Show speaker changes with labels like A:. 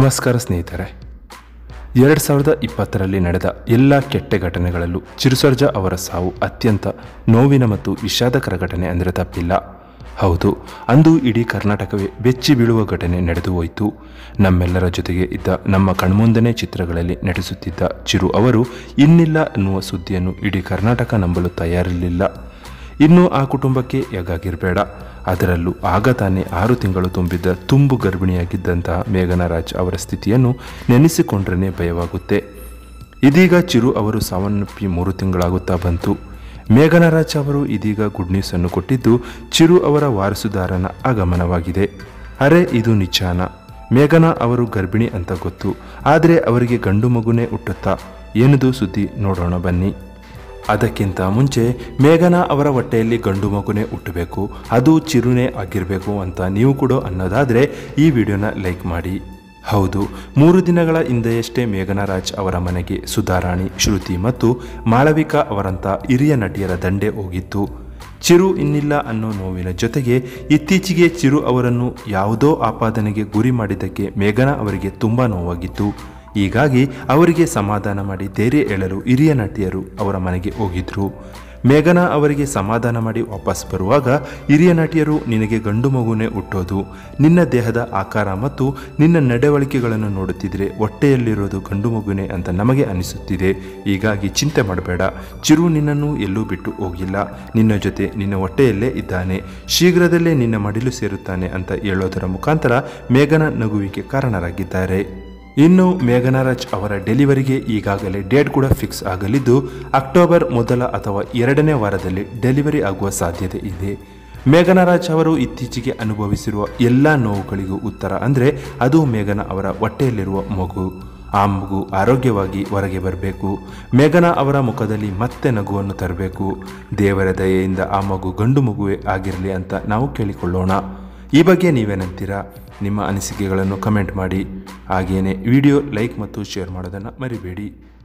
A: ನಮಸ್ಕಾರ ಸ್ನೇಹಿತರೆ ಎರಡು ಸಾವಿರದ ಇಪ್ಪತ್ತರಲ್ಲಿ ನಡೆದ ಎಲ್ಲ ಕೆಟ್ಟ ಘಟನೆಗಳಲ್ಲೂ ಚಿರುಸರ್ಜಾ ಅವರ ಸಾವು ಅತ್ಯಂತ ನೋವಿನ ಮತ್ತು ವಿಷಾದಕರ ಘಟನೆ ಅಂದರೆ ತಪ್ಪಿಲ್ಲ ಹೌದು ಅಂದು ಇಡೀ ಕರ್ನಾಟಕವೇ ಬೆಚ್ಚಿ ಬೀಳುವ ಘಟನೆ ನಡೆದು ಹೋಯಿತು ನಮ್ಮೆಲ್ಲರ ಜೊತೆಗೆ ಇದ್ದ ನಮ್ಮ ಕಣ್ಮುಂದನೇ ಚಿತ್ರಗಳಲ್ಲಿ ನಟಿಸುತ್ತಿದ್ದ ಚಿರು ಅವರು ಇನ್ನಿಲ್ಲ ಅನ್ನುವ ಸುದ್ದಿಯನ್ನು ಇಡೀ ಕರ್ನಾಟಕ ನಂಬಲು ತಯಾರಿರಲಿಲ್ಲ ಇನ್ನು ಆ ಕುಟುಂಬಕ್ಕೆ ಯಾಗಾಗಿರಬೇಡ ಅದರಲ್ಲೂ ಆಗ ತಾನೇ ಆರು ತಿಂಗಳು ತುಂಬಿದ್ದ ತುಂಬು ಗರ್ಭಿಣಿಯಾಗಿದ್ದಂತಹ ಮೇಘನಾ ರಾಜ್ ಅವರ ಸ್ಥಿತಿಯನ್ನು ನೆನೆಸಿಕೊಂಡ್ರೇ ಭಯವಾಗುತ್ತೆ ಇದೀಗ ಚಿರು ಅವರು ಸಾವನ್ನಪ್ಪಿ ಮೂರು ತಿಂಗಳಾಗುತ್ತಾ ಬಂತು ಮೇಘನಾ ರಾಜ್ ಅವರು ಇದೀಗ ಗುಡ್ ನ್ಯೂಸ್ ಅನ್ನು ಕೊಟ್ಟಿದ್ದು ಚಿರು ಅವರ ವಾರಸುದಾರನ ಆಗಮನವಾಗಿದೆ ಅರೆ ಇದು ನಿಜಾನ ಮೇಘನಾ ಅವರು ಗರ್ಭಿಣಿ ಅಂತ ಗೊತ್ತು ಆದರೆ ಅವರಿಗೆ ಗಂಡು ಮಗುನೇ ಹುಟ್ಟುತ್ತಾ ಏನದು ಸುದ್ದಿ ನೋಡೋಣ ಬನ್ನಿ ಅದಕ್ಕಿಂತ ಮುಂಚೆ ಮೇಘನಾ ಅವರ ಹೊಟ್ಟೆಯಲ್ಲಿ ಗಂಡು ಮಗುನೇ ಹುಟ್ಟಬೇಕು ಅದು ಚಿರುನೇ ಆಗಿರಬೇಕು ಅಂತ ನೀವು ಕೂಡ ಅನ್ನೋದಾದರೆ ಈ ವಿಡಿಯೋನ ಲೈಕ್ ಮಾಡಿ ಹೌದು ಮೂರು ದಿನಗಳ ಹಿಂದೆಯಷ್ಟೇ ಮೇಘನಾ ರಾಜ್ ಅವರ ಮನೆಗೆ ಸುಧಾರಾಣಿ ಶ್ರುತಿ ಮತ್ತು ಮಾಳವಿಕಾ ಅವರಂಥ ಹಿರಿಯ ನಟಿಯರ ದಂಡೆ ಹೋಗಿತ್ತು ಚಿರು ಇನ್ನಿಲ್ಲ ಅನ್ನೋ ನೋವಿನ ಜೊತೆಗೆ ಇತ್ತೀಚೆಗೆ ಚಿರು ಅವರನ್ನು ಯಾವುದೋ ಆಪಾದನೆಗೆ ಗುರಿ ಮಾಡಿದ್ದಕ್ಕೆ ಮೇಘನಾ ಅವರಿಗೆ ತುಂಬ ನೋವಾಗಿತ್ತು ಹೀಗಾಗಿ ಅವರಿಗೆ ಸಮಾಧಾನ ಮಾಡಿ ಧೈರ್ಯ ಹೇಳಲು ಹಿರಿಯ ನಟಿಯರು ಅವರ ಮನೆಗೆ ಹೋಗಿದ್ರು ಮೇಘನಾ ಅವರಿಗೆ ಸಮಾಧಾನ ಮಾಡಿ ವಾಪಸ್ ಬರುವಾಗ ಹಿರಿಯ ನಟಿಯರು ನಿನಗೆ ಗಂಡು ಮಗುನೇ ಹುಟ್ಟೋದು ನಿನ್ನ ದೇಹದ ಆಕಾರ ಮತ್ತು ನಿನ್ನ ನಡವಳಿಕೆಗಳನ್ನು ನೋಡುತ್ತಿದ್ರೆ ಹೊಟ್ಟೆಯಲ್ಲಿರೋದು ಗಂಡು ಮಗುನೇ ಅಂತ ನಮಗೆ ಅನಿಸುತ್ತಿದೆ ಹೀಗಾಗಿ ಚಿಂತೆ ಮಾಡಬೇಡ ಚಿರು ನಿನ್ನನ್ನು ಎಲ್ಲೂ ಬಿಟ್ಟು ಹೋಗಿಲ್ಲ ನಿನ್ನ ಜೊತೆ ನಿನ್ನ ಹೊಟ್ಟೆಯಲ್ಲೇ ಇದ್ದಾನೆ ಶೀಘ್ರದಲ್ಲೇ ನಿನ್ನ ಮಡಿಲು ಸೇರುತ್ತಾನೆ ಅಂತ ಹೇಳೋದರ ಮುಖಾಂತರ ಮೇಘನಾ ನಗುವಿಗೆ ಕಾರಣರಾಗಿದ್ದಾರೆ ಇನ್ನು ಮೇಘನಾ ರಾಜ್ ಅವರ ಡೆಲಿವರಿಗೆ ಈಗಾಗಲೇ ಡೇಟ್ ಕೂಡ ಫಿಕ್ಸ್ ಆಗಲಿದ್ದು ಅಕ್ಟೋಬರ್ ಮೊದಲ ಅಥವಾ ಎರಡನೇ ವಾರದಲ್ಲಿ ಡೆಲಿವರಿ ಆಗುವ ಸಾಧ್ಯತೆ ಇದೆ ಮೇಘನಾ ರಾಜ್ ಅವರು ಇತ್ತೀಚೆಗೆ ಅನುಭವಿಸಿರುವ ಎಲ್ಲ ನೋವುಗಳಿಗೂ ಉತ್ತರ ಅಂದರೆ ಅದು ಮೇಘನಾ ಅವರ ಹೊಟ್ಟೆಯಲ್ಲಿರುವ ಮಗು ಆ ಮಗು ಆರೋಗ್ಯವಾಗಿ ಹೊರಗೆ ಬರಬೇಕು ಮೇಘನಾ ಅವರ ಮುಖದಲ್ಲಿ ಮತ್ತೆ ನಗುವನ್ನು ತರಬೇಕು ದೇವರ ದಯೆಯಿಂದ ಆ ಮಗು ಗಂಡು ಮಗುವೇ ಆಗಿರಲಿ ಅಂತ ನಾವು ಕೇಳಿಕೊಳ್ಳೋಣ ಈ ಬಗ್ಗೆ ನೀವೇನಂತೀರಾ ನಿಮ್ಮ ಅನಿಸಿಕೆಗಳನ್ನು ಕಮೆಂಟ್ ಮಾಡಿ ಹಾಗೆಯೇ ವಿಡಿಯೋ ಲೈಕ್ ಮತ್ತು ಶೇರ್ ಮಾಡೋದನ್ನು ಮರಿಬೇಡಿ